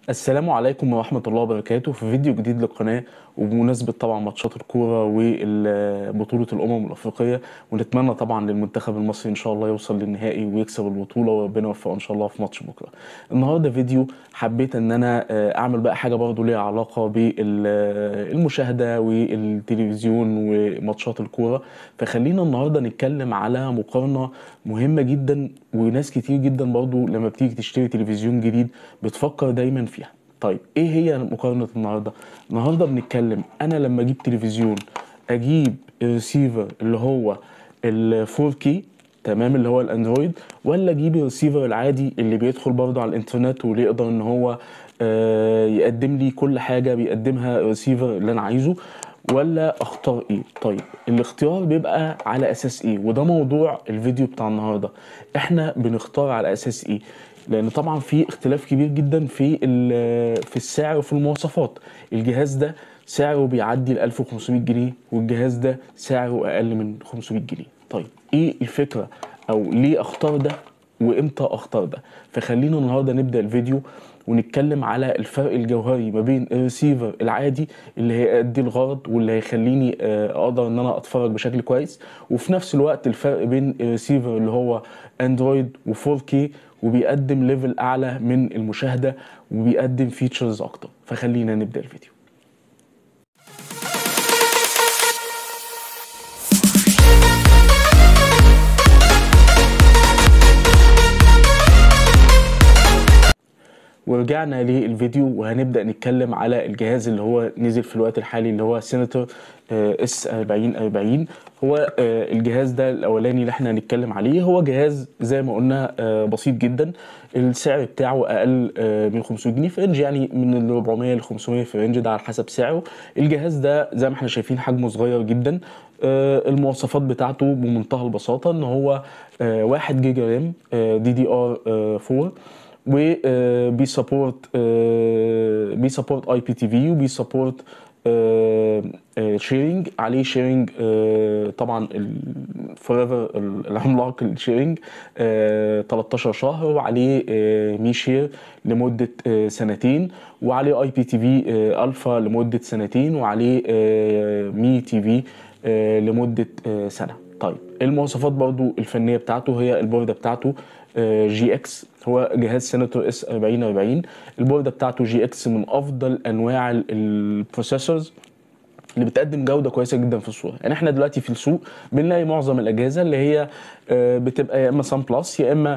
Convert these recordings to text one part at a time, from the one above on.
السلام عليكم ورحمة الله وبركاته في فيديو جديد للقناة وبمناسبة طبعا ماتشات الكورة وبطولة الأمم الأفريقية ونتمنى طبعا للمنتخب المصري إن شاء الله يوصل للنهائي ويكسب البطولة وربنا يوفقه إن شاء الله في ماتش بكرة. النهاردة فيديو حبيت إن أنا أعمل بقى حاجة برضه ليها علاقة بالمشاهدة والتلفزيون وماتشات الكورة فخلينا النهاردة نتكلم على مقارنة مهمة جدا وناس كتير جدا برضه لما بتيجي تشتري تلفزيون جديد بتفكر دايما فيها. طيب ايه هي مقارنه النهارده النهارده بنتكلم انا لما اجيب تلفزيون اجيب الريسيفر اللي هو ال 4K تمام اللي هو الاندرويد ولا اجيب الريسيفر العادي اللي بيدخل برضه على الانترنت واللي يقدر ان هو آه يقدم لي كل حاجه بيقدمها الريسيفر اللي انا عايزه ولا اختار ايه طيب الاختيار بيبقى على اساس ايه وده موضوع الفيديو بتاع النهارده احنا بنختار على اساس ايه لان طبعا في اختلاف كبير جدا في في السعر وفي المواصفات الجهاز ده سعره بيعدي ال 1500 جنيه والجهاز ده سعره اقل من 500 جنيه طيب ايه الفكره او ليه اختار ده وامتى اختار ده فخلينا النهارده نبدا الفيديو ونتكلم على الفرق الجوهري ما بين الريسيفر العادي اللي هيأدي الغرض واللي هيخليني اقدر ان انا اتفرج بشكل كويس وفي نفس الوقت الفرق بين الريسيفر اللي هو اندرويد و4K وبيقدم ليفل اعلى من المشاهده وبيقدم فيتشرز اكتر فخلينا نبدا الفيديو ورجعنا للفيديو وهنبدا نتكلم على الجهاز اللي هو نزل في الوقت الحالي اللي هو سيناتور اس 4040 هو الجهاز ده الاولاني اللي احنا هنتكلم عليه هو جهاز زي ما قلنا بسيط جدا السعر بتاعه اقل من 500 جنيه في رينج يعني من ال 400 ل 500 في رينج ده على حسب سعره الجهاز ده زي ما احنا شايفين حجمه صغير جدا المواصفات بتاعته بمنتهى البساطه ان هو 1 جيجا رام دي دي ار 4 وبيسبورت بيسبورت اي بي تي في وبيسبورت شيرنج عليه شيرنج طبعا فوريفر العملاق الشيرنج 13 شهر وعليه مي شير لمده سنتين وعليه اي بي تي في الفا لمده سنتين وعليه مي تي في لمده سنه طيب المواصفات برضو الفنيه بتاعته هي البورده بتاعته جي اكس هو جهاز سيناتور اس 4040 البورده بتاعته جي اكس من افضل انواع البروسيسورز اللي بتقدم جوده كويسه جدا في الصوره يعني احنا دلوقتي في السوق بنلاقي معظم الاجهزه اللي هي بتبقى يا اما سان بلس يا اما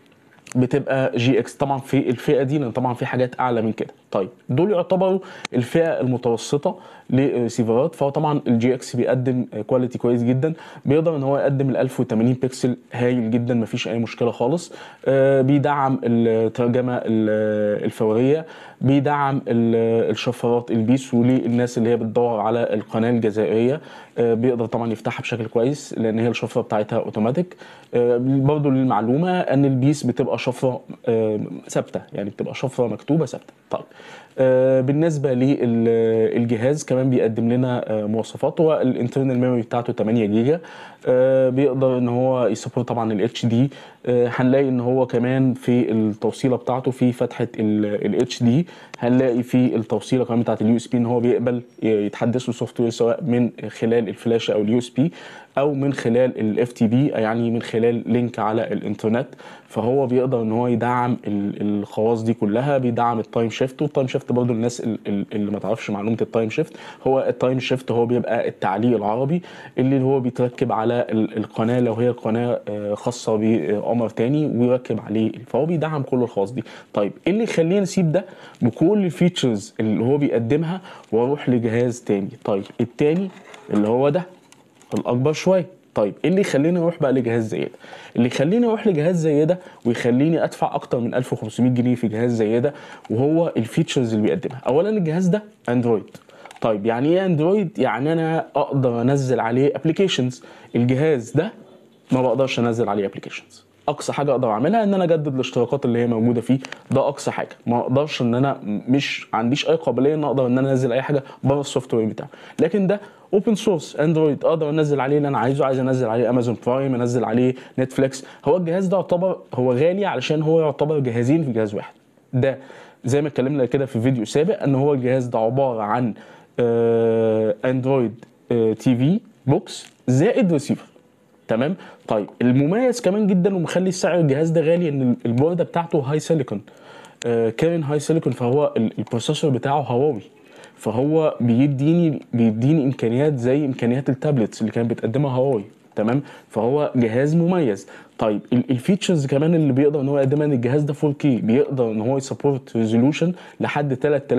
بتبقى جي اكس طبعا في الفئه دي لان طبعا في حاجات اعلى من كده طيب دول يعتبروا الفئه المتوسطه للريسيفرات فهو طبعا الجي اكس بيقدم كواليتي كويس جدا بيقدر ان هو يقدم ال 1080 بكسل هايل جدا مفيش اي مشكله خالص آه بيدعم الترجمه الفوريه بيدعم الشفرات البيس وللناس اللي هي بتدور على القناه الجزائريه آه بيقدر طبعا يفتحها بشكل كويس لان هي الشفره بتاعتها اوتوماتيك آه برضه للمعلومه ان البيس بتبقى شفره ثابته يعني بتبقى شفره مكتوبه ثابته طيب آه بالنسبه للجهاز كمان بيقدم لنا آه مواصفات هو الانترنال ميموري بتاعته 8 جيجا آه بيقدر ان هو يسبورت طبعا الاتش دي هنلاقي ان هو كمان في التوصيله بتاعته في فتحه الاتش دي هنلاقي في التوصيله كمان بتاعت اليو اس بي ان هو بيقبل يتحدث له سوفت وير سواء من خلال الفلاشه او اليو اس بي او من خلال الاف تي بي يعني من خلال لينك على الانترنت فهو بيقدر ان هو يدعم الخواص دي كلها بيدعم التايم شيفت والتايم شيفت برضه الناس اللي ما تعرفش معلومه التايم شيفت هو التايم شيفت هو بيبقى التعليق العربي اللي هو بيتركب على القناه لو هي قناه خاصه بقمر تاني ويركب عليه فهو بيدعم كل الخواص دي طيب ايه اللي يخلينا نسيب ده بكل الفيتشرز اللي هو بيقدمها واروح لجهاز تاني طيب التاني اللي هو ده الاكبر شويه طيب ايه اللي يخليني اروح بقى لجهاز زي ده اللي يخليني اروح لجهاز زي ده ويخليني ادفع اكتر من 1500 جنيه في جهاز زي ده وهو الفيتشرز اللي بيقدمها اولا الجهاز ده اندرويد طيب يعني ايه اندرويد يعني انا اقدر انزل عليه ابلكيشنز الجهاز ده ما بقدرش انزل عليه ابلكيشنز اقصى حاجه اقدر اعملها ان انا اجدد الاشتراكات اللي هي موجوده فيه ده اقصى حاجه ما اقدرش ان انا مش عنديش اي قابليه ان اقدر ان انا انزل اي حاجه بره السوفت وير بتاعي لكن ده اوبن سورس اندرويد اقدر انزل عليه اللي انا عايزه عايز انزل عليه امازون برايم انزل عليه نتفليكس هو الجهاز ده يعتبر هو غالي علشان هو يعتبر جهازين في جهاز واحد ده زي ما اتكلمنا كده في فيديو سابق ان هو الجهاز ده عباره عن آه، اندرويد آه، تي في بوكس زائد ريسيفر تمام طيب المميز كمان جدا ومخلي سعر الجهاز ده غالي ان البورده بتاعته هاي سيليكون آه، كارين هاي سيليكون فهو ال- البروسيسور بتاعه هواوي فهو بيديني بيديني امكانيات زي امكانيات التابلتس اللي كانت بتقدمها هواوي تمام فهو جهاز مميز طيب ال- الفيتشرز كمان اللي بيقدر ان هو يقدمها ان الجهاز ده 4K بيقدر ان هو يسبورت ريزولوشن لحد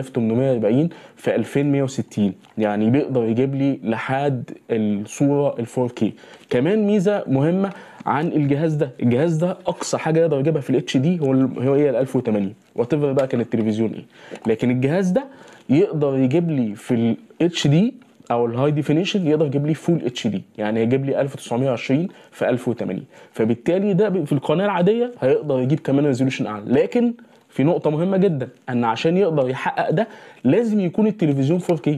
3840 في 2160 يعني بيقدر يجيب لي لحد الصوره ال 4K كمان ميزه مهمه عن الجهاز ده الجهاز ده اقصى حاجه يقدر يجيبها في الاتش دي هو ال- هو هي ال 1080 وات بقى كان التلفزيون ايه لكن الجهاز ده يقدر يجيب لي في الاتش دي او الهاي ديفينيشن يقدر يجيب لي فول اتش دي يعني يجيب لي 1920 في 1080 فبالتالي ده في القناه العاديه هيقدر يجيب كمان ريزولوشن اعلى لكن في نقطه مهمه جدا ان عشان يقدر يحقق ده لازم يكون التلفزيون 4K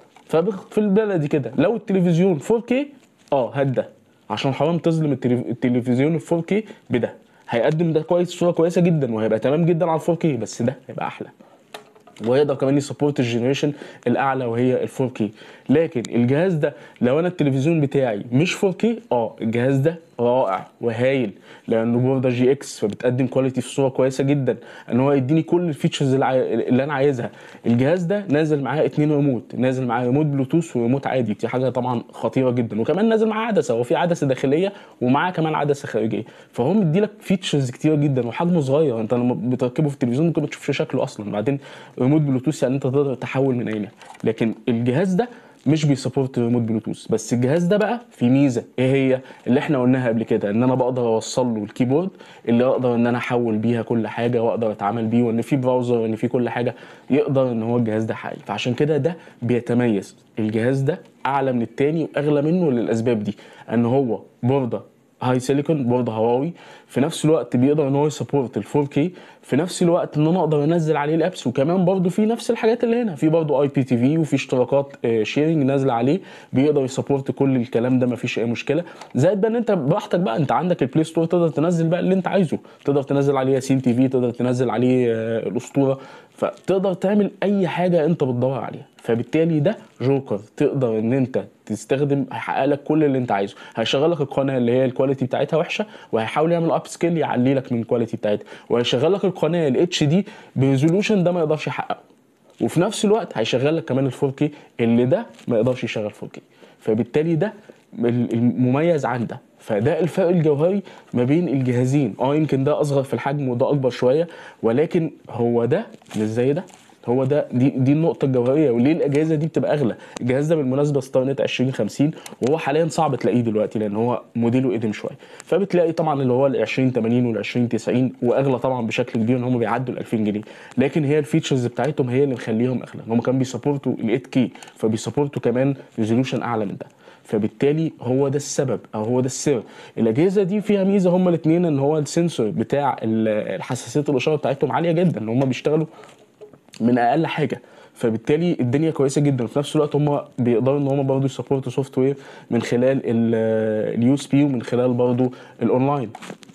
ففي البلدي كده لو التلفزيون 4K اه هات ده عشان حرام تظلم التلف- التلفزيون ال 4K بده هيقدم ده كويس صوره كويسه جدا وهيبقى تمام جدا على ال 4K بس ده هيبقى احلى ويقدر كمان يسبورت الجنريشن الاعلى وهي ال 4K لكن الجهاز ده لو انا التلفزيون بتاعي مش 4K اه الجهاز ده رائع وهايل لانه بورده جي اكس فبتقدم كواليتي في صوره كويسه جدا ان هو يديني كل الفيتشرز اللي, عاي... اللي انا عايزها الجهاز ده نازل معاه اتنين ريموت نازل معاه ريموت بلوتوث وريموت عادي دي حاجه طبعا خطيره جدا وكمان نازل معاه عدسه هو في عدسه داخليه ومعاه كمان عدسه خارجيه فهو مديلك فيتشرز كتيره جدا وحجمه صغير انت لما بتركبه في التلفزيون ممكن ما تشوفش شكله اصلا بعدين ريموت بلوتوث يعني انت تقدر تحول من اي لكن الجهاز ده مش بيسبورت ريموت بلوتوث بس الجهاز ده بقى في ميزه ايه هي اللي احنا قلناها قبل كده ان انا بقدر اوصل له الكيبورد اللي اقدر ان انا احول بيها كل حاجه واقدر اتعامل بيه وان في براوزر وان في كل حاجه يقدر ان هو الجهاز ده حقيقي فعشان كده ده بيتميز الجهاز ده اعلى من التاني واغلى منه للاسباب دي ان هو بورده هاي سيليكون بورده هواوي في نفس الوقت بيقدر ان هو يسبورت ال 4K في نفس الوقت ان انا اقدر انزل عليه الابس وكمان برضه في نفس الحاجات اللي هنا في برضه اي بي تي في وفي اشتراكات شيرنج نازله عليه بيقدر يسبورت كل الكلام ده مفيش اي مشكله زائد بقى ان انت براحتك بقى انت عندك البلاي ستور تقدر تنزل بقى اللي انت عايزه تقدر تنزل عليه ياسين تي في تقدر تنزل عليه آه، الاسطوره فتقدر تعمل اي حاجه انت بتدور عليها فبالتالي ده جوكر تقدر ان انت تستخدم هيحقق لك كل اللي انت عايزه هيشغل لك القناه اللي هي الكواليتي بتاعتها وحشه وهيحاول يعمل اب سكيل يعلي لك من الكواليتي بتاعتها وهيشغل لك القناه الاتش دي بريزولوشن ده ما يقدرش يحققه وفي نفس الوقت هيشغل لك كمان ال 4K اللي ده ما يقدرش يشغل 4K فبالتالي ده ال- المميز عن ده فده الفرق الجوهري ما بين الجهازين اه يمكن ده اصغر في الحجم وده اكبر شويه ولكن هو ده مش زي ده هو ده دي دي النقطه الجوهريه وليه الاجهزه دي بتبقى اغلى الجهاز ده بالمناسبه ستار نت 2050 وهو حاليا صعب تلاقيه دلوقتي لان هو موديله قديم شويه فبتلاقي طبعا اللي هو ال 2080 وال 2090 واغلى طبعا بشكل كبير ان هم بيعدوا ال 2000 جنيه لكن هي الفيتشرز بتاعتهم هي اللي مخليهم اغلى ان هم كانوا بيسبورتوا ال 8K فبيسبورتوا كمان ريزولوشن اعلى من ده فبالتالي هو ده السبب او هو ده السر الاجهزه دي فيها ميزه هما الاثنين ان هو السنسور بتاع ال- الحساسيه الاشاره بتاعتهم عاليه جدا ان هما بيشتغلوا من اقل حاجه فبالتالي الدنيا كويسه جدا وفي نفس الوقت هم بيقدروا ان هم برضه يسبورتوا سوفت وير من خلال اليو اس بي ومن خلال برضه الاونلاين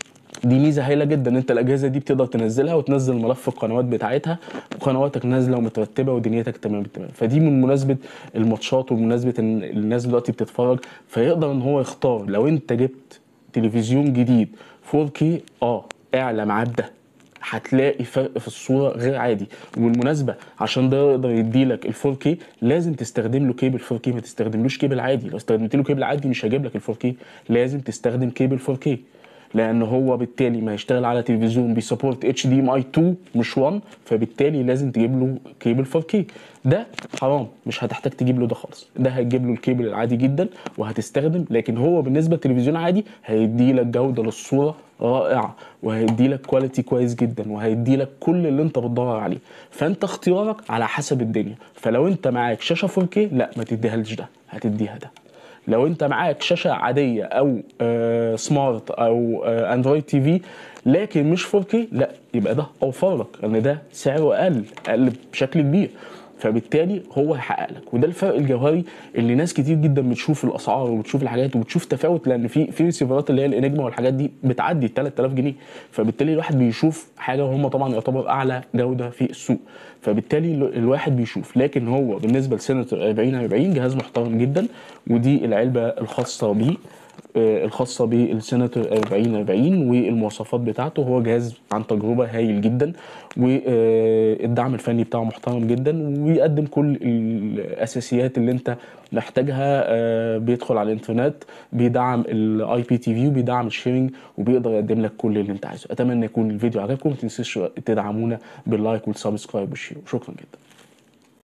دي ميزه هايله جدا انت الاجهزه دي بتقدر تنزلها وتنزل ملف القنوات بتاعتها وقنواتك نازله ومترتبه ودنيتك تمام التمام فدي من مناسبه الماتشات ومناسبه ان الناس دلوقتي بتتفرج فيقدر ان هو يختار لو انت جبت تلفزيون جديد 4K اه اعلى معاه بده هتلاقي فرق في الصوره غير عادي وبالمناسبه عشان ده يقدر يديلك ال 4K لازم تستخدم له كيبل 4K ما تستخدملوش كيبل عادي لو استخدمت له كيبل عادي مش هيجيب لك ال 4K لازم تستخدم كيبل 4K لان هو بالتالي ما هيشتغل على تلفزيون بيسبورت اتش دي ام اي 2 مش 1 فبالتالي لازم تجيب له كيبل 4K ده حرام مش هتحتاج تجيب له ده خالص ده هتجيب له الكيبل العادي جدا وهتستخدم لكن هو بالنسبه لتلفزيون عادي هيدي لك جوده للصوره رائعه وهيدي لك كواليتي كويس جدا وهيدي لك كل اللي انت بتدور عليه فانت اختيارك على حسب الدنيا فلو انت معاك شاشه 4K لا ما تديهالش ده هتديها ده لو انت معاك شاشه عاديه او آه سمارت او آه اندرويد تي في لكن مش 4K لا يبقى ده اوفر لك لان ده سعره اقل اقل بشكل كبير فبالتالي هو هيحقق لك وده الفرق الجوهري اللي ناس كتير جدا بتشوف الاسعار وبتشوف الحاجات وبتشوف تفاوت لان في في ريسيفرات اللي هي الانجما والحاجات دي بتعدي 3000 جنيه فبالتالي الواحد بيشوف حاجه وهم طبعا يعتبر اعلى جوده في السوق فبالتالي ال- الواحد بيشوف لكن هو بالنسبه لسيناتور 4040 جهاز محترم جدا ودي العلبه الخاصه بيه آه، الخاصه بالسيناتور 4040 والمواصفات بتاعته هو جهاز عن تجربه هايل جدا والدعم الفني بتاعه محترم جدا ويقدم كل الاساسيات اللي انت محتاجها آه، بيدخل على الانترنت بيدعم الاي بي تي في وبيدعم الشيرنج وبيقدر يقدم لك كل اللي انت عايزه اتمنى يكون الفيديو عجبكم ما تنسوش تدعمونا باللايك والسبسكرايب والشير شكرا جدا